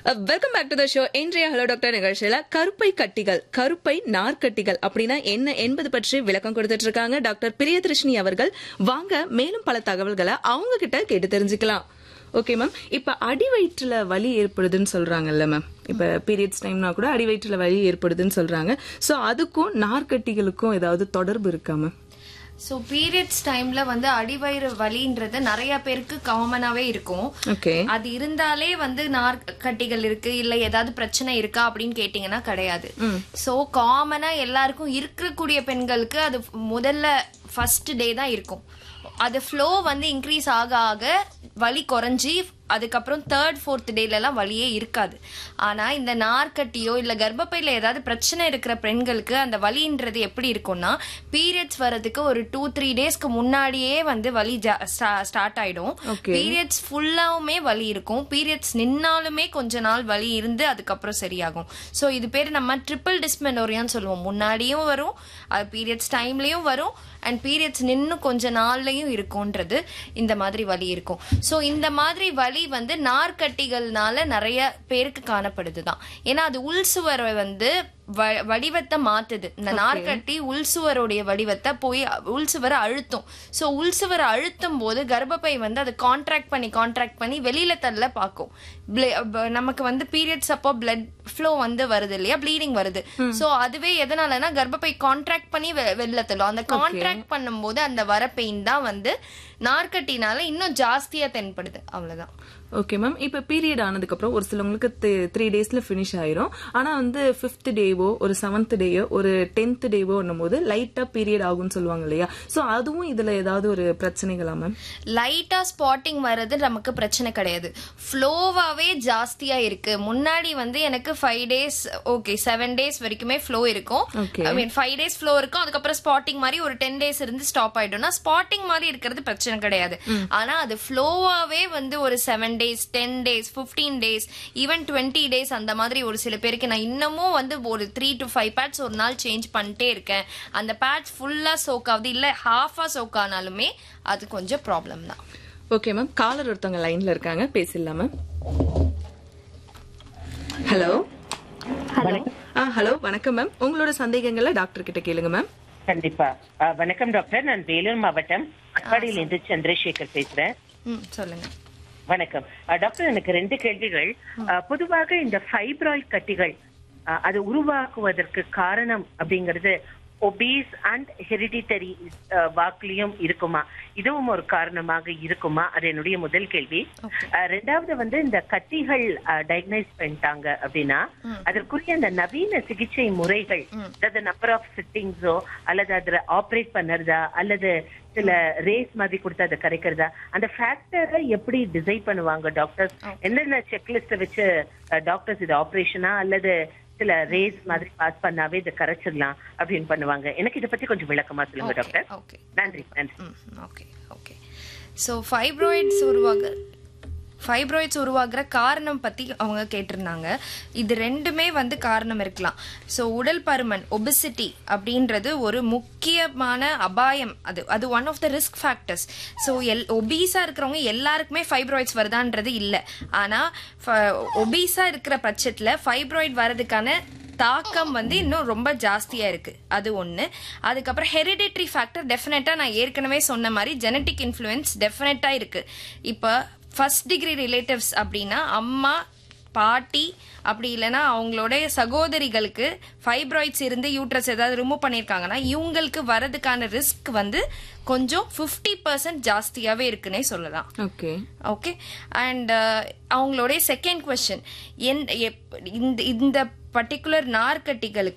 Welcome back to the show இன்றைய hello doctor நிகழ்ச்சியில கருப்பை கட்டிகள் கருப்பை நார்க்கட்டிகள் அப்படின்னா என்ன என்பது பற்றி விளக்கம் கொடுத்துட்டு இருக்காங்க டாக்டர் பிரியதர்ஷினி அவர்கள் வாங்க மேலும் பல தகவல்களை அவங்க கிட்ட கேட்டு தெரிஞ்சுக்கலாம் ஓகே மேம் இப்ப அடி வயிற்றுல வலி ஏற்படுதுன்னு சொல்றாங்கல்ல மேம் இப்ப பீரியட்ஸ் டைம்னா கூட அடி வயிற்றுல வலி ஏற்படுதுன்னு சொல்றாங்க சோ அதுக்கும் நார்க்கட்டிகளுக்கும் ஏதாவது தொடர்பு இருக்கா மேம் ஸோ பீரியட்ஸ் டைம்ல வந்து அடிவயிறு வலின்றது நிறைய பேருக்கு காமனாவே இருக்கும் ஓகே அது இருந்தாலே வந்து நார்க்கட்டிகள் இருக்கு இல்ல ஏதாவது பிரச்சனை இருக்கா அப்படின்னு கேட்டீங்கன்னா கிடையாது சோ காமனா எல்லாருக்கும் இருக்கக்கூடிய பெண்களுக்கு அது முதல்ல ஃபர்ஸ்ட் டே தான் இருக்கும் அது ஃப்ளோ வந்து இன்க்ரீஸ் ஆக ஆக வலி குறைஞ்சி அதுக்கப்புறம் தேர்ட் ஃபோர்த் டேல எல்லாம் வலியே இருக்காது ஆனா இந்த நார்க்கட்டியோ இல்ல கர்ப்பப்பையில ஏதாவது பிரச்சனை இருக்கிற பெண்களுக்கு அந்த வலின்றது எப்படி இருக்கும்னா பீரியட்ஸ் வர்றதுக்கு ஒரு டூ த்ரீ டேஸ்க்கு முன்னாடியே வந்து வலி ஸ்டார்ட் ஆயிடும் Okay. பீரியட்ஸ் ஃபுல்லாவுமே வலி இருக்கும் பீரியட்ஸ் நின்னாலுமே கொஞ்ச நாள் வலி இருந்து அதுக்கப்புறம் சரியாகும் ஸோ இது பேர் நம்ம ட்ரிபிள் டிஸ்மெனோரியான்னு சொல்லுவோம் முன்னாடியும் வரும் அது பீரியட்ஸ் டைம்லயும் வரும் அண்ட் பீரியட்ஸ் நின்னு கொஞ்ச நாள்லயும் இருக்கும்ன்றது இந்த மாதிரி வலி இருக்கும் ஸோ இந்த மாதிரி வலி வந்து நார்க்கட்டிகள்னால நிறைய பேருக்கு காணப்படுது தான் ஏன்னா அது உள்சுவரை வந்து வ- வடிவத்தை மாத்துது இந்த நார்க்கட்டி உள்சுவருடைய வடிவத்தை போய் உள்சுவரை அழுத்தும் ஸோ உள்சுவரை அழுத்தும் போது கர்ப்பப்பை வந்து அதை கான்ட்ராக்ட் பண்ணி கான்ட்ராக்ட் பண்ணி வெளியில தள்ள பார்க்கும் Ble- ப- நமக்கு வந்து பீரியட்ஸ் அப்போ பிளட் ஃப்ளோ வந்து வருது இல்லையா ப்ளீடிங் வருது ஸோ அதுவே எதனாலனா கர்ப்பப்பை கான்ட்ராக்ட் பண்ணி வெ- வெளில தள்ளும் அந்த கான்ட்ராக்ட் பண்ணும்போது அந்த வர பெயின் தான் வந்து நார்க்கட்டினால இன்னும் ஜாஸ்தியா தென்படுது அவ்வளவுதான் ஓகே மேம் இப்ப பீரியட் ஆனதுக்கு அப்புறம் ஒரு சிலவங்களுக்கு த்ரீ டேஸ்ல ஃபினிஷ் ஆயிரும் ஆனா வந்து ஃபிஃப்த் டேவோ ஒரு செவன்த் டேயோ ஒரு டென்த் டேவோ போது லைட்டா பீரியட் ஆகும்னு சொல்லுவாங்க இல்லையா சோ அதுவும் இதுல ஏதாவது ஒரு பிரச்சனைகளா மேம் லைட்டா ஸ்பாட்டிங் வர்றது நமக்கு பிரச்சனை கிடையாது ஃப்ளோவாவே ஜாஸ்தியா இருக்கு முன்னாடி வந்து எனக்கு five days okay seven days வரைக்குமே ஃப்ளோ இருக்கும் Okay. I mean five days flow இருக்கும் அதுக்கப்புறம் ஸ்பாட்டிங் மாதிரி ஒரு டென் டேஸ் இருந்து ஸ்டாப் ஆயிடும்னா ஸ்பாட்டிங் மாதிரி இருக்கிறது பிரச்சனை கிடையாது ஆனா அது ஃப்ளோவாவே வந்து ஒரு seven days ten days fifteen days even twenty days அந்த மாதிரி ஒரு சில பேருக்கு நான் இன்னமும் வந்து ஒரு த்ரீ டு ஃபைவ் பேட்ஸ் ஒரு நாள் சேஞ்ச் பண்ணிட்டே இருக்கேன் அந்த பேட்ச் ஃபுல்லா சோக் ஆகுது இல்ல ஹாஃபா சோக் ஆனாலுமே அது கொஞ்சம் ப்ராப்ளம் தான் ஓகே மேம் காலர் ஒருத்தவங்க லைன்ல இருக்காங்க பேசிடலாம் மேம் ஹலோ ஆ ஹலோ வணக்கம் மேம் உங்களோட சந்தேகங்களை டாக்டர் கிட்ட கேளுங்க மேம் கண்டிப்பா அஹ், வணக்கம் டாக்டர் நான் வேலூர் மாவட்டம் அட்பாடியிலிருந்து சந்திரசேகர் பேசுறேன் ம் சொல்லுங்க வணக்கம் அஹ், டாக்டர் எனக்கு ரெண்டு கேள்விகள் அஹ், பொதுவாக இந்த ஃபைப்ராய்ட் கட்டிகள் அஹ், அது உருவாக்குவதற்கு காரணம் அப்படிங்கிறது ஒபீஸ் அண்ட் ஹெரிடிட்டரி வாக்குலயும் இருக்குமா இதுவும் ஒரு காரணமாக இருக்குமா அது என்னுடைய முதல் கேள்வி அஹ், ரெண்டாவது வந்து இந்த கட்டிகள் டயக்னைஸ் பண்ணிட்டாங்க அப்படின்னா அதற்குரிய அந்த நவீன சிகிச்சை முறைகள் அதாவது நம்பர் ஆஃப் சிட்டிங்ஸோ அல்லது அதுல ஆப்ரேட் பண்ணுறதா அல்லது சில ரேஸ் மாதிரி கொடுத்து அதை கரைக்கிறதா அந்த ஃபேக்டரை எப்படி டிசைட் பண்ணுவாங்க டாக்டர்ஸ் என்னென்ன செக்லிஸ்ட வச்சு டாக்டர்ஸ் இது ஆபரேஷனா அல்லது சில ரேஸ் மாதிரி பாஸ் பண்ணாவே இதை கரைச்சிடலாம் அப்படின்னு பண்ணுவாங்க எனக்கு இதை பத்தி கொஞ்சம் விளக்கமா சொல்லுங்க டாக்டர் ஓகே நன்றி நன்றி hmm okay okay so fibroids உருவாக ஃபைப்ராய்ட்ஸ் உருவாகிற காரணம் பற்றி அவங்க கேட்டிருந்தாங்க இது ரெண்டுமே வந்து காரணம் இருக்கலாம் ஸோ உடல் பருமன் ஒபிசிட்டி அப்படின்றது ஒரு முக்கியமான அபாயம் அது அது one of the risk factors so எல் ஒபீஸாக இருக்கிறவங்க எல்லாருக்குமே ஃபைப்ராய்ட்ஸ் வருதான்றது இல்லை ஆனால் ஒபீஸாக இருக்கிற பட்சத்தில் ஃபைப்ராய்ட் வரதுக்கான தாக்கம் வந்து இன்னும் ரொம்ப ஜாஸ்தியா இருக்கு அது ஒண்ணு அதுக்கப்புறம் ஹெரிடிட்ரி ஃபேக்டர் டெஃபினட்டா நான் ஏற்கனவே சொன்ன மாதிரி ஜெனட்டிக் இன்ஃப்ளூயன்ஸ் டெஃபினட்டா இருக்கு இப்போ ஃபர்ஸ்ட் டிகிரி ரிலேட்டிவ்ஸ் அப்படின்னா அம்மா பாட்டி அப்படி இல்லைன்னா அவங்களோட சகோதரிகளுக்கு ஃபைப்ராய்ட்ஸ் இருந்து யூட்ரஸ் ஏதாவது ரிமூவ் பண்ணியிருக்காங்கன்னா இவங்களுக்கு வரதுக்கான ரிஸ்க் வந்து கொஞ்சம் ஃபிஃப்டி பர்சன்ட் ஜாஸ்தியாகவே இருக்குன்னே சொல்லலாம் ஓகே ஓகே அண்ட் அவங்களுடைய செகண்ட் கொஸ்டின் என் எப்- இந்த இந்த பர்டிகுலர் நார்க்கட்டிகளுக்கு